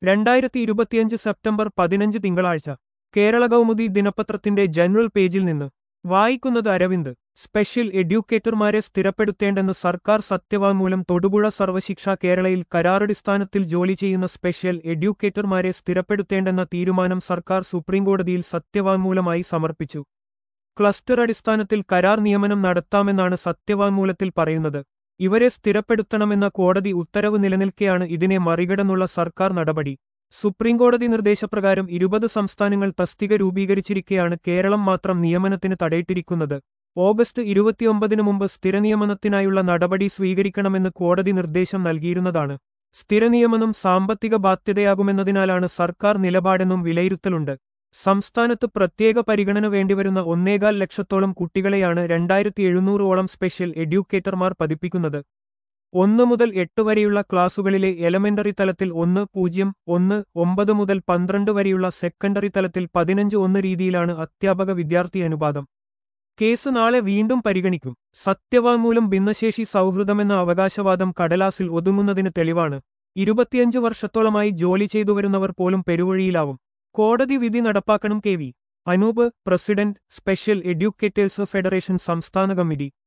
രണ്ടായിരത്തി ഇരുപത്തിയഞ്ച് സെപ്റ്റംബർ പതിനഞ്ച് തിങ്കളാഴ്ച കേരള കൗമുദി ദിനപത്രത്തിന്റെ ജനറൽ പേജിൽ നിന്ന് വായിക്കുന്നത് അരവിന്ദ് സ്പെഷ്യൽ എഡ്യൂക്കേറ്റർമാരെ സ്ഥിരപ്പെടുത്തേണ്ടെന്ന് സർക്കാർ സത്യവാങ്മൂലം തൊടുപുഴ സർവശിക്ഷ കേരളയിൽ കരാറടിസ്ഥാനത്തിൽ ജോലി ചെയ്യുന്ന സ്പെഷ്യൽ എഡ്യൂക്കേറ്റർമാരെ സ്ഥിരപ്പെടുത്തേണ്ടെന്ന തീരുമാനം സർക്കാർ സുപ്രീംകോടതിയിൽ സത്യവാങ്മൂലമായി സമർപ്പിച്ചു ക്ലസ്റ്റർ അടിസ്ഥാനത്തിൽ കരാർ നിയമനം നടത്താമെന്നാണ് സത്യവാങ്മൂലത്തിൽ പറയുന്നത് ഇവരെ സ്ഥിരപ്പെടുത്തണമെന്ന കോടതി ഉത്തരവ് നിലനിൽക്കെയാണ് ഇതിനെ മറികടന്നുള്ള സർക്കാർ നടപടി സുപ്രീംകോടതി നിർദ്ദേശപ്രകാരം ഇരുപത് സംസ്ഥാനങ്ങൾ തസ്തിക രൂപീകരിച്ചിരിക്കെയാണ് കേരളം മാത്രം നിയമനത്തിന് തടയിട്ടിരിക്കുന്നത് ഓഗസ്റ്റ് ഇരുപത്തിയൊമ്പതിനു മുമ്പ് സ്ഥിരനിയമനത്തിനായുള്ള നടപടി സ്വീകരിക്കണമെന്ന് കോടതി നിർദ്ദേശം നൽകിയിരുന്നതാണ് സ്ഥിരനിയമനം സാമ്പത്തിക ബാധ്യതയാകുമെന്നതിനാലാണ് സർക്കാർ നിലപാടെന്നും വിലയിരുത്തലുണ്ട് സംസ്ഥാനത്ത് പ്രത്യേക പരിഗണന വേണ്ടിവരുന്ന ഒന്നേകാൽ ലക്ഷത്തോളം കുട്ടികളെയാണ് രണ്ടായിരത്തി എഴുന്നൂറോളം സ്പെഷ്യൽ എഡ്യൂക്കേറ്റർമാർ പതിപ്പിക്കുന്നത് ഒന്ന് മുതൽ എട്ട് വരെയുള്ള ക്ലാസുകളിലെ എലമെന്ററി തലത്തിൽ ഒന്ന് പൂജ്യം ഒന്ന് ഒമ്പത് മുതൽ പന്ത്രണ്ട് വരെയുള്ള സെക്കൻഡറി തലത്തിൽ പതിനഞ്ച് ഒന്ന് രീതിയിലാണ് അധ്യാപക വിദ്യാർത്ഥി അനുപാതം കേസ് നാളെ വീണ്ടും പരിഗണിക്കും സത്യവാങ്മൂലം ഭിന്നശേഷി സൗഹൃദമെന്ന അവകാശവാദം കടലാസിൽ ഒതുങ്ങുന്നതിന് തെളിവാണ് ഇരുപത്തിയഞ്ച് വർഷത്തോളമായി ജോലി ചെയ്തുവരുന്നവർ പോലും പെരുവഴിയിലാവും കോടതി വിധി നടപ്പാക്കണം K V Anoop president special educators federation സംസ്ഥാന കമ്മിറ്റി